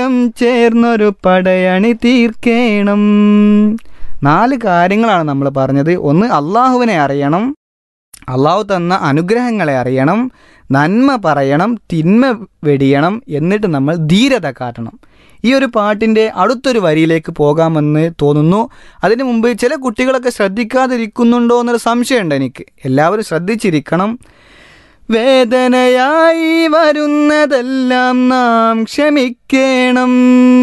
കൂട്ടം ചേർന്നൊരു പടയണി തീർക്കേണം നാല് കാര്യങ്ങളാണ് നമ്മൾ പറഞ്ഞത് ഒന്ന് അള്ളാഹുവിനെ അറിയണം അള്ളാഹു തന്ന അനുഗ്രഹങ്ങളെ അറിയണം നന്മ പറയണം തിന്മ വെടിയണം എന്നിട്ട് നമ്മൾ ധീരത കാട്ടണം ഈ ഒരു പാട്ടിൻ്റെ അടുത്തൊരു വരിയിലേക്ക് പോകാമെന്ന് തോന്നുന്നു അതിനു മുമ്പ് ചില കുട്ടികളൊക്കെ ശ്രദ്ധിക്കാതിരിക്കുന്നുണ്ടോ എന്നൊരു സംശയമുണ്ട് എനിക്ക് എല്ലാവരും ശ്രദ്ധിച്ചിരിക്കണം വേദനയായി വരുന്നതെല്ലാം നാം ക്ഷമിക്കണം